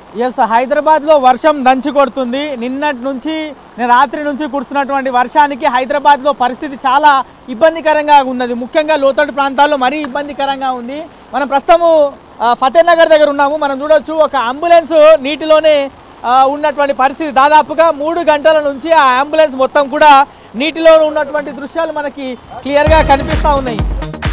Yes హైదరాబాద్లో వర్షం దంచి కొడుతుంది నిన్నటి నుంచి నేను రాత్రి నుంచి కురుస్తున్నటువంటి వర్షానికి హైదరాబాద్లో పరిస్థితి చాలా ఇబ్బందికరంగా ఉన్నది ముఖ్యంగా లోతట్టు ప్రాంతాల్లో మరీ ఇబ్బందికరంగా ఉంది మనం ప్రస్తుతము ఆ, ఫతేహ్ నగర్ దగ్గర ఉన్నాము మనం చూడొచ్చు ఒక అంబులెన్స్ నీటిలోనే ఆ, ఉన్నటువంటి పరిస్థితి దాదాపుగా మూడు గంటల నుంచి ఆ అంబులెన్స్ మొత్తం కూడా నీటిలో ఉన్నటువంటి దృశ్యాలు మనకి క్లియర్గా కనిపిస్తూ ఉన్నాయి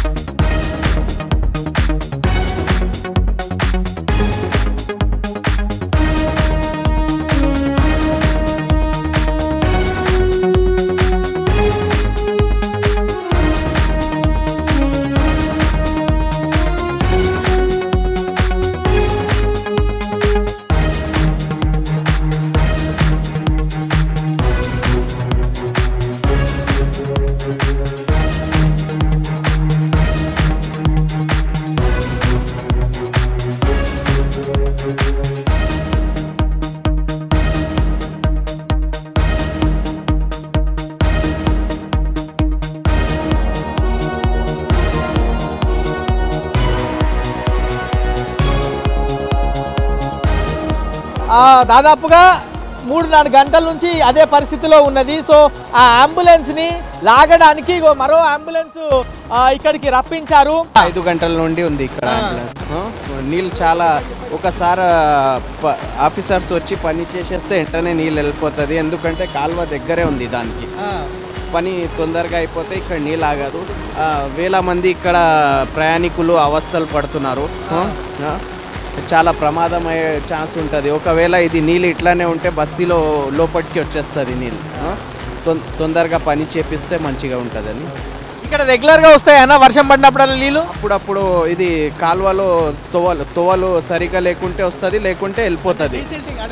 ఆ, దాదాపుగా మూడు నాలుగు గంటల నుంచి అదే పరిస్థితిలో ఉన్నది సో ఆ అంబులెన్స్ని లాగడానికి ఇగో మరో అంబులెన్స్ ఆ, ఇక్కడికి రప్పించారు ఐదు గంటల నుండి ఉంది ఇక్కడ అంబులెన్స్ ఆ, నీళ్ళు చాలా ఒకసారి ప- ఆఫీసర్స్ వచ్చి పని చేసేస్తే వెంటనే నీళ్ళు వెళ్ళిపోతుంది ఎందుకంటే కాలువ దగ్గరే ఉంది దానికి పని తొందరగా అయిపోతే ఇక్కడ నీళ్ళు ఆగదు ఆ, వేల మంది ఇక్కడ ప్రయాణికులు అవస్థలు పడుతున్నారు ఆ, ఆ, చాలా ప్రమాదం అయ్యే ఛాన్స్ ఉంటుంది ఒకవేళ ఇది నీళ్ళు ఇట్లానే ఉంటే బస్తీలో లోపలికి వచ్చేస్తుంది నీళ్ళు ఆ, తొం- తొందరగా పని చేపిస్తే మంచిగా ఉంటుందని ఇక్కడ రెగ్యులర్గా వస్తాయన్న వర్షం పడినప్పుడు నీళ్ళు అప్పుడప్పుడు ఇది కాలువలో తోవలు తోవలు సరిగా లేకుంటే వస్తుంది లేకుంటే వెళ్ళిపోతుంది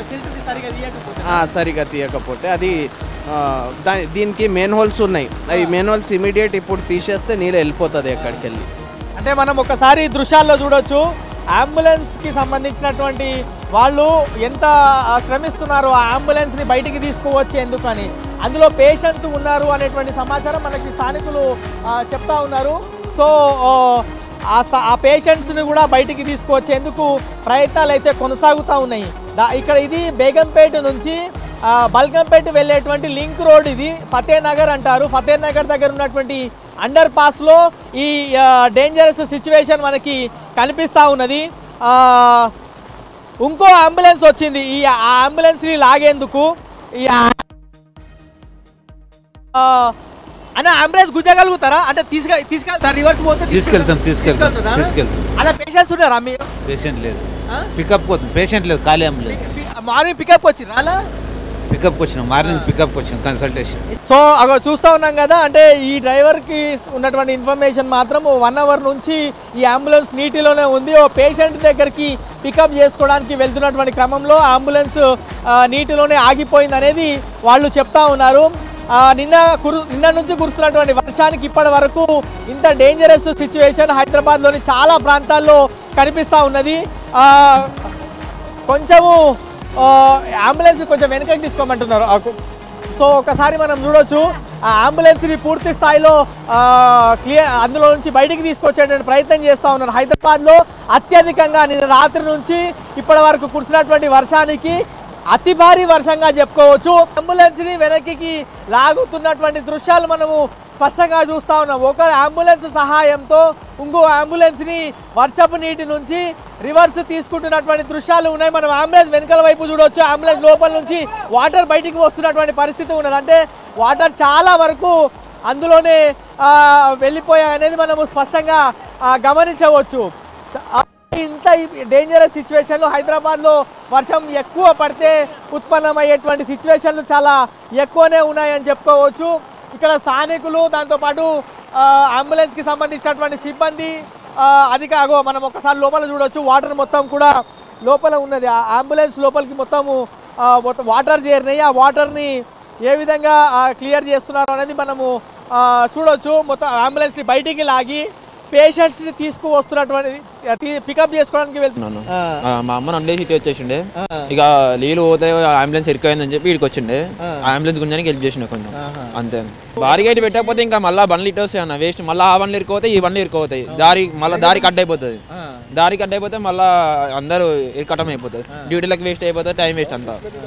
ఆ, సరిగా తీయకపోతే అది ఆ, దాని దీనికి మెయిన్ హోల్స్ ఉన్నాయి అవి మెయిన్ హోల్స్ ఇమీడియట్ ఇప్పుడు తీసేస్తే నీళ్ళు వెళ్ళిపోతుంది ఎక్కడికి వెళ్ళి అంటే మనం ఒకసారి దృశ్యాల్లో చూడొచ్చు అంబులెన్స్కి సంబంధించినటువంటి వాళ్ళు ఎంత ఆ, శ్రమిస్తున్నారో ఆ అంబులెన్స్ని బయటికి తీసుకువచ్చి ఎందుకని అందులో పేషెంట్స్ ఉన్నారు అనేటువంటి సమాచారం మనకి స్థానికులు ఆ, చెప్తా ఉన్నారు సో ఓ, ఆ స్థా ఆ పేషెంట్స్ని కూడా బయటికి తీసుకువచ్చేందుకు ప్రయత్నాలు అయితే కొనసాగుతూ ఉన్నాయి దా ఇక్కడ ఇది బేగంపేట నుంచి ఆ, బల్గంపేట వెళ్ళేటువంటి లింక్ రోడ్ ఇది ఫతే నగర్ అంటారు ఫతే నగర్ దగ్గర ఉన్నటువంటి అండర్ పాస్లో ఈ డేంజరస్ సిచ్యువేషన్ మనకి కనిపిస్తూ ఉన్నది ఆ, ఇంకో అంబులెన్స్ వచ్చింది ఈ ఆ అంబులెన్స్ని లాగేందుకు ఈ ఆ- ఆ, అన్న అంబులెన్స్ గుంజగలుగుతారా అంటే తీసుకె తీసుకెళ్తారా రివర్స్ పోతే తీసుకెళ్తాం తీసుకెళ్తాం తీసుకెళ్తుందా? తీసుకెళ్తాం అలా పేషెంట్స్ ఉన్నారా మీరు పేషెంట్ లేదు ఆ? పికప్ పోతుంది పేషెంట్ లేదు ఖాళీ అంబులెన్స్ మార్నింగ్ పికప్ వచ్చిరా అలా పికప్కి వచ్చినాం మార్నింగ్ పికప్కి వచ్చినాం కన్సల్టేషన్ సో అగో చూస్తూ ఉన్నాం కదా అంటే ఈ డ్రైవర్కి ఉన్నటువంటి ఇన్ఫర్మేషన్ మాత్రం వన్ అవర్ నుంచి ఈ అంబులెన్స్ నీటిలోనే ఉంది ఓ పేషెంట్ దగ్గరికి పికప్ చేసుకోవడానికి వెళ్తున్నటువంటి క్రమంలో అంబులెన్స్ ఆ, నీటిలోనే ఆగిపోయింది అనేది వాళ్ళు చెప్తా ఉన్నారు ఆ, నిన్న కురు నిన్న నుంచి కురుస్తున్నటువంటి వర్షానికి ఇప్పటి వరకు ఇంత డేంజరస్ సిచ్యువేషన్ హైదరాబాద్లోని చాలా ప్రాంతాల్లో కనిపిస్తూ ఉన్నది ఆ, కొంచెము ఆ, అంబులెన్స్ కొంచెం వెనకకి తీసుకోమంటున్నారు ఆ కు- సో ఒకసారి మనం చూడొచ్చు ఆ అంబులెన్స్ని పూర్తి స్థాయిలో క్లియర్ అందులో నుంచి బయటికి తీసుకొచ్చేటువంటి ప్రయత్నం చేస్తూ ఉన్నారు హైదరాబాద్లో అత్యధికంగా నిన్న రాత్రి నుంచి ఇప్పటి వరకు కురిసినటువంటి వర్షానికి అతి భారీ వర్షంగా చెప్పుకోవచ్చు అంబులెన్స్ని వెనక్కి లాగుతున్నటువంటి దృశ్యాలు మనము స్పష్టంగా చూస్తూ ఉన్నాం ఒక అంబులెన్స్ సహాయంతో ఇంకో అంబులెన్స్ని వర్షపు నీటి నుంచి రివర్స్ తీసుకుంటున్నటువంటి దృశ్యాలు ఉన్నాయి మనం అంబులెన్స్ వెనకాల వైపు చూడొచ్చు అంబులెన్స్ లోపల నుంచి వాటర్ బయటికి వస్తున్నటువంటి పరిస్థితి ఉన్నది అంటే వాటర్ చాలా వరకు అందులోనే ఆ, వెళ్ళిపోయాయి అనేది మనము స్పష్టంగా ఆ, గమనించవచ్చు చ- ఆ, ఇంత డేంజరస్ సిచ్యువేషన్లో హైదరాబాద్లో వర్షం ఎక్కువ పడితే ఉత్పన్నమయ్యేటువంటి సిచ్యువేషన్లు చాలా ఎక్కువనే ఉన్నాయని చెప్పుకోవచ్చు ఇక్కడ స్థానికులు దాంతోపాటు ఆ, అంబులెన్స్కి సంబంధించినటువంటి సిబ్బంది ఆ, అధిక అగో మనం ఒకసారి లోపల చూడొచ్చు వాటర్ మొత్తం కూడా లోపల ఉన్నది ఆ అంబులెన్స్ లోపలికి మొత్తము ఆ, మొత్తం వాటర్ చేరినాయి ఆ వాటర్ని ఏ విధంగా క్లియర్ చేస్తున్నారు అనేది మనము ఆ, చూడొచ్చు మొత్తం అంబులెన్స్ని బయటికి లాగి పేషెంట్స్ ని తీసుకువస్తున్నటువంటి పికప్ చేసుకోవడానికి వెళ్తున్నాను ఉన్నాను ఆ, మా అమ్మ నన్ను ఇటు వచ్చేసిండే ఇక నీళ్ళు పోతే అంబులెన్స్ ఇరుకైందని చెప్పి ఇక్కడికి వచ్చిండే ఆ అంబులెన్స్ గురించి హెల్ప్ చేసిండే కొంచెం అంతే బారిగా ఇటు పెట్టకపోతే ఇంకా మళ్ళీ బండ్లు ఇటు వస్తాయి అన్న వేస్ట్ మళ్ళీ ఆ బండ్లు ఇరుకోపోతే ఈ బండ్లు ఇరుకోపోతాయి దారి మళ్ళీ దారి కట్ అయిపోతుంది దారి కట్ అయిపోతే మళ్ళీ అందరూ ఇరకటం అయిపోతుంది డ్యూటీలకు వేస్ట్ అయిపోతుంది టైం వేస్ట్ అంతా